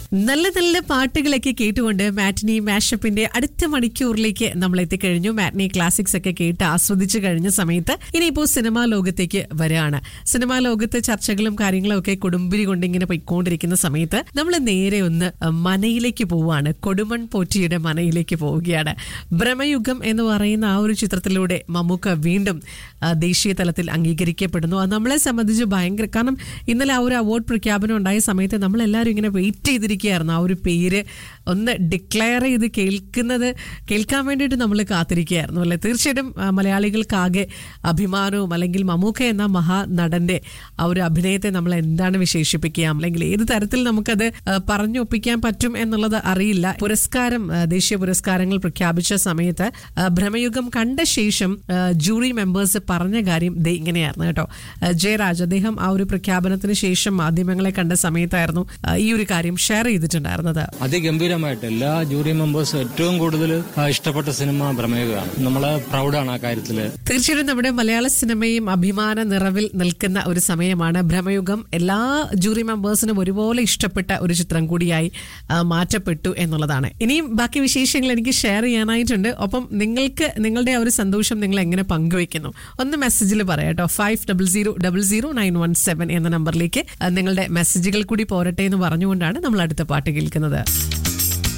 നല്ല നല്ല പാട്ടുകളൊക്കെ കേട്ടുകൊണ്ട് മാറ്റിനി മാഷപ്പിന്റെ അടുത്ത മണിക്കൂറിലേക്ക് നമ്മൾ എത്തിക്കഴിഞ്ഞു മാറ്റിനി ക്ലാസിക്സ് ഒക്കെ കേട്ട് ആസ്വദിച്ചു കഴിഞ്ഞ സമയത്ത് ഇനിയിപ്പോ സിനിമാ ലോകത്തേക്ക് വരികയാണ് സിനിമാ ലോകത്ത് ചർച്ചകളും കാര്യങ്ങളും ഒക്കെ കൊടുമ്പിരി കൊണ്ട് ഇങ്ങനെ പോയിക്കൊണ്ടിരിക്കുന്ന സമയത്ത് നമ്മൾ നേരെ ഒന്ന് മനയിലേക്ക് പോവുകയാണ് കൊടുമൺ പോറ്റിയുടെ മനയിലേക്ക് പോവുകയാണ് ഭ്രമയുഗം എന്ന് പറയുന്ന ആ ഒരു ചിത്രത്തിലൂടെ മമ്മൂക്ക വീണ്ടും ആ, ദേശീയ തലത്തിൽ അംഗീകരിക്കപ്പെടുന്നു അത് നമ്മളെ സംബന്ധിച്ച് ഭയങ്കര കാരണം ഇന്നലെ ആ ഒരു അവാർഡ് പ്രഖ്യാപനം ഉണ്ടായ സമയത്ത് നമ്മളെല്ലാവരും ഇങ്ങനെ വെയിറ്റ് ചെയ്തിരിക്കുകയായിരുന്നു ആ ഒരു പേര് ഒന്ന് ഡിക്ലെയർ ചെയ്ത് കേൾക്കുന്നത് കേൾക്കാൻ വേണ്ടിയിട്ട് നമ്മൾ കാത്തിരിക്കുകയായിരുന്നു അല്ലെ തീർച്ചയായിട്ടും ആ, മലയാളികൾക്കാകെ അഭിമാനവും അല്ലെങ്കിൽ മമ്മൂക്ക എന്ന മഹാനടന്റെ ആ ഒരു അഭിനയത്തെ നമ്മൾ എന്താണ് വിശേഷിപ്പിക്കുക അല്ലെങ്കിൽ ഏത് തരത്തിൽ നമുക്കത് ആ, പറഞ്ഞൊപ്പിക്കാൻ പറ്റും എന്നുള്ളത് അറിയില്ല പുരസ്കാരം ആ, ദേശീയ പുരസ്കാരങ്ങൾ പ്രഖ്യാപിച്ച സമയത്ത് ആ, ഭ്രമയുഗം കണ്ട ശേഷം ആ, ജൂറി മെമ്പേഴ്സ് പറഞ്ഞ കാര്യം ദേ ഇങ്ങനെയായിരുന്നു കേട്ടോ ആ, ജയരാജ് അദ്ദേഹം ആ ഒരു പ്രഖ്യാപനത്തിന് ശേഷം മാധ്യമങ്ങളെ കണ്ട സമയത്തായിരുന്നു ആ, ഈ ഒരു കാര്യം ഷെയർ ചെയ്തിട്ടുണ്ടായിരുന്നത് അതിഗംഭീരമായിട്ട് എല്ലാ ജൂറി മെമ്പേഴ്സും ഏറ്റവും കൂടുതൽ ആ, ഇഷ്ടപ്പെട്ട സിനിമ ഭ്രമയുഗമാണ് നമ്മള് പ്രൗഡാണ് ആ കാര്യത്തില് തീർച്ചയായിട്ടും നമ്മുടെ മലയാള സിനിമയും അഭിമാന നിറവിൽ നിൽക്കുന്ന ഒരു സമയമാണ് ഭ്രമയുഗം എല്ലാ ജൂറി മെമ്പേഴ്സിനും ഒരുപോലെ ഇഷ്ടപ്പെട്ട ഒരു ചിത്രം കൂടിയായി ആ, മാറ്റപ്പെട്ടു എന്നുള്ളതാണ് ഇനിയും ബാക്കി വിശേഷങ്ങൾ എനിക്ക് ഷെയർ ചെയ്യാനായിട്ടുണ്ട് ഒപ്പം നിങ്ങൾക്ക് നിങ്ങളുടെ ആ ഒരു സന്തോഷം നിങ്ങൾ എങ്ങനെ പങ്കുവെക്കുന്നു ഒന്ന് മെസ്സേജിൽ പറയാം കേട്ടോ five double zero double zero nine one seven എന്ന നമ്പറിലേക്ക് ആ, നിങ്ങളുടെ മെസ്സേജുകൾ കൂടി പോരട്ടെ എന്ന് പറഞ്ഞുകൊണ്ടാണ് നമ്മൾ അടുത്ത പാട്ട് കേൾക്കുന്നത്